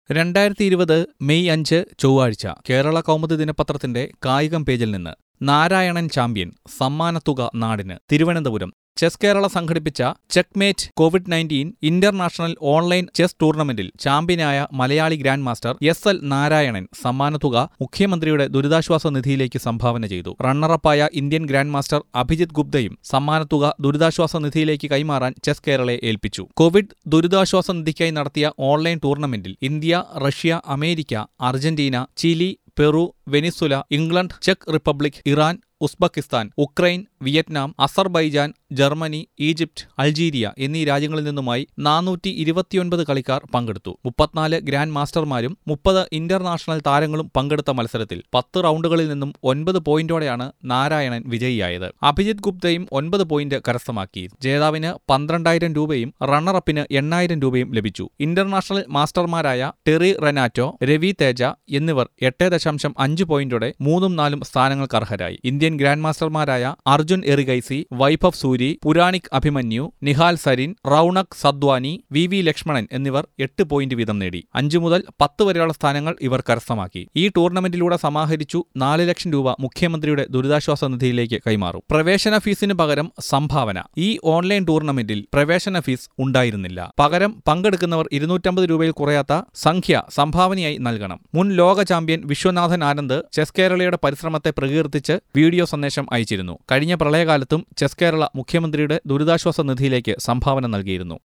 രണ്ടായിരത്തി ഇരുപത് മെയ് അഞ്ച് ചൊവ്വാഴ്ച കേരള കൗമുദി ദിനപത്രത്തിന്റെ കായികം പേജിൽ നിന്ന് നാരായണൻ ചാമ്പ്യൻ സമ്മാനത്തുക നാടിന് തിരുവനന്തപുരം ചെസ് കേരള സംഘടിപ്പിച്ച checkmate covid nineteen international online chess ടൂർണമെന്റിൽ ചാമ്പ്യനായ മലയാളി grand master S L Narayanan സമ്മാനത്തുക മുഖ്യമന്ത്രിയുടെ ദുരിതാശ്വാസ നിധിയിലേക്ക് സംഭാവന ചെയ്തു റണ്ണറപ്പായ ഇന്ത്യൻ ഗ്രാൻഡ് മാസ്റ്റർ അഭിജിത് ഗുപ്തയും സമ്മാനത്തുക ദുരിതാശ്വാസ നിധിയിലേക്ക് കൈമാറാൻ ചെസ് കേരളയെ ഏൽപ്പിച്ചു കോവിഡ് ദുരിതാശ്വാസ നിധിക്കായി നടത്തിയ ഓൺലൈൻ ടൂർണമെന്റിൽ India Russia America Argentina Chile Peru Venezuela England ചെക്ക് Republic Iran Uzbekistan Ukraine Vietnam Azerbaijan Germany Egypt Algeria എന്നീ രാജ്യങ്ങളിൽ നിന്നുമായി നാനൂറ്റി ഇരുപത്തിയൊൻപത് കളിക്കാർ പങ്കെടുത്തു മുപ്പത്തിനാല് ഗ്രാൻഡ് മാസ്റ്റർമാരും മുപ്പത് ഇന്റർനാഷണൽ താരങ്ങളും പങ്കെടുത്ത മത്സരത്തിൽ പത്ത് റൗണ്ടുകളിൽ നിന്നും ഒൻപത് പോയിന്റോടെയാണ് നാരായണൻ വിജയിയായത് അഭിജിത് ഗുപ്തയും ഒൻപത് പോയിന്റ് കരസ്ഥമാക്കി ജേതാവിന് പന്ത്രണ്ടായിരം രൂപയും റണ്ണറപ്പിന് എണ്ണായിരം രൂപയും ലഭിച്ചു ഇന്റർനാഷണൽ മാസ്റ്റർമാരായ ടെറി റെനാറ്റോ രവി തേജ എന്നിവർ എട്ട് ദശാംശം അഞ്ച് പോയിന്റോടെ മൂന്നും നാലും സ്ഥാനങ്ങൾക്ക് അർഹരായി ഇന്ത്യൻ ഗ്രാൻഡ് മാസ്റ്റർമാരായ അർജുൻ എറിഗൈസി വൈഭവ് സൂരി പുരാണിക് അഭിമന്യു നിഹാൽ സരിൻ റൌണക് സദ്വാനി വി വി ലക്ഷ്മണൻ എന്നിവർ എട്ട് പോയിന്റ് വീതം നേടി അഞ്ചു മുതൽ പത്ത് വരെയുള്ള സ്ഥാനങ്ങൾ ഇവർ കരസ്ഥമാക്കി ഈ ടൂർണമെന്റിലൂടെ സമാഹരിച്ചു നാല് ലക്ഷം രൂപ മുഖ്യമന്ത്രിയുടെ ദുരിതാശ്വാസ നിധിയിലേക്ക് കൈമാറും പ്രവേശന ഫീസിന് പകരം സംഭാവന ഈ ഓൺലൈൻ ടൂർണമെന്റിൽ പ്രവേശന ഫീസ് ഉണ്ടായിരുന്നില്ല പകരം പങ്കെടുക്കുന്നവർ ഇരുന്നൂറ്റമ്പത് രൂപയിൽ കുറയാത്ത സംഖ്യ സംഭാവനയായി നൽകണം മുൻ ലോക ചാമ്പ്യൻ വിശ്വനാഥൻ ആനന്ദ് ചെസ് കേരളയുടെ പരിശ്രമത്തെ പ്രകീർത്തിച്ച് വീഡിയോ സന്ദേശം അയച്ചിരുന്നു കഴിഞ്ഞ പ്രളയകാലത്തും ചെസ് കേരള മുഖ്യമന്ത്രിയുടെ ദുരിതാശ്വാസ നിധിയിലേക്ക് സംഭാവന നൽകിയിരുന്നു